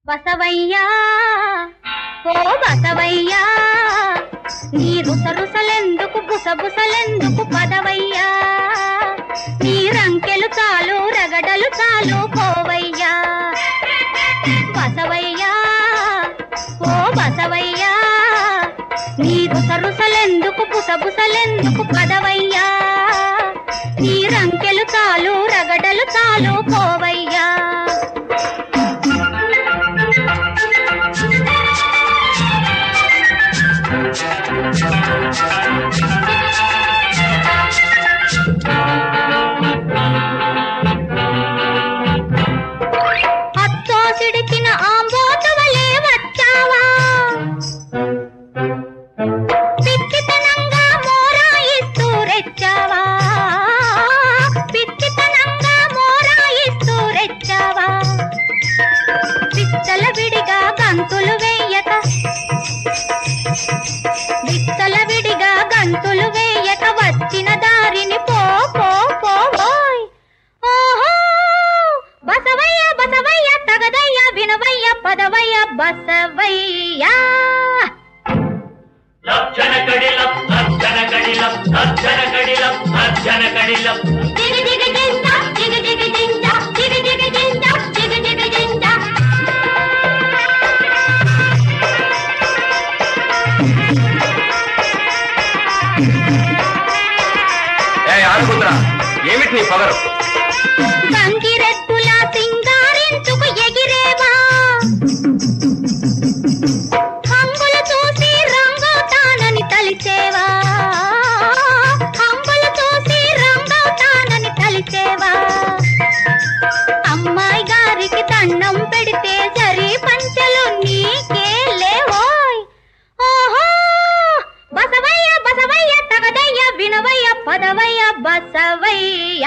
బసవయ్యా ఓ బసవయ్యా నీ రుసరుసలెందుకు బుసబుసలెందుకు పదవయ్యా నీ రంకెలు చాలు రగడలు చాలు పోవయ్యా బసవయ్యా ఓ బసవయ్యా నీ రుసరుసలెందుకు బుసబుసలెందుకు పదవయ్యా నీ రంకెలు చాలు రగడలు చాలు పోవయ్యా అచ్చో సిడికిన ఆంబోతవలే వచ్చావా పిచ్చితనంగా మోరాయిస్తూ రెచ్చావా పిచ్చితనంగా మోరాయిస్తూ రెచ్చావా విత్తల విడిగా గంతులు వేయక విత్తల విడిగా గంతులు వేయక వచ్చిన దారిని పో పో పో ఓయ్. ఓహో బసవయ్య బసవయ్య తగదయ్య వినవయ్య పదవయ్య బసవయ్య లక్షణ కడిలం లక్షణ కడిలం లక్షణ కడిలం లక్షణ కడిలం దిగి దిగి జింజ దిగి దిగి జింజ దిగి దిగి జింజ దిగి దిగి జింజ ఏ ఆడకుతురా ఏమిటి నీ పగరు గంగిరెద్దుల సింగారించుకు ఎగిరేవా హంగులు చూసి రంగవుతానని తలిచేవా హంగులు చూసి రంగవుతానని తలిచేవా అమ్మాయి గారికి దండం పెడితే సరి పంచలు నీకే లేవోయ్ ఓహో బసవయ్య బసవయ్య తగదయ్య వినవయ్య పదవయ్య బసవయ్య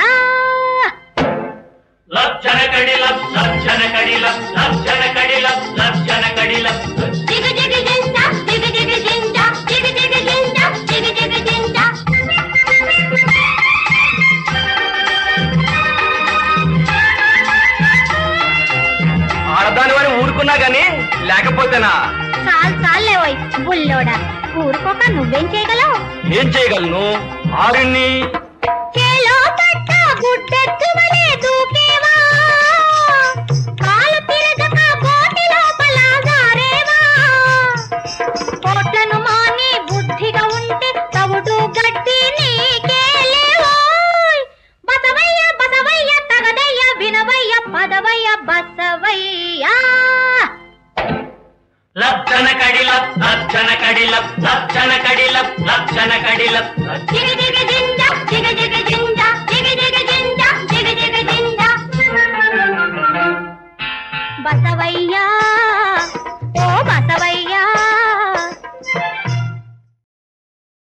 లక్షణ కడిలం లక్షణ కడిలం లక్షణ కడిలం లక్షణ కడిలం జిగ జిగ జింజ జిగ జిగ జింజ జిగ జిగ జింజ జిగ జిగ జింజ ఆడదాని వారి ఊరుకున్నా గాని లేకపోతేనా చాలు చాలే ఓయ్ బుల్లోడా ఊరుకోక నువ్వేం చేయగలవు ఏం చేయగలను ఆరుణ్ణి చేలో పట్ట గుడ్డెత్తువలే దూకేవా కాలు తిరగక గోటి లోపల జారేవా కోట్లను మాని బుద్ధిగా ఉంటే తవుడు గట్టి నీకే లేవోయ్ బసవయ్య బసవయ్య తగదయ్య వినవయ్య పదవయ్య బసవయ్య లక్షణ కడిలం లక్షణ కడిలం లక్షణ కడిలం లక్షణ కడిలం జిగ జిగ జింజ జిగ జిగ జింజ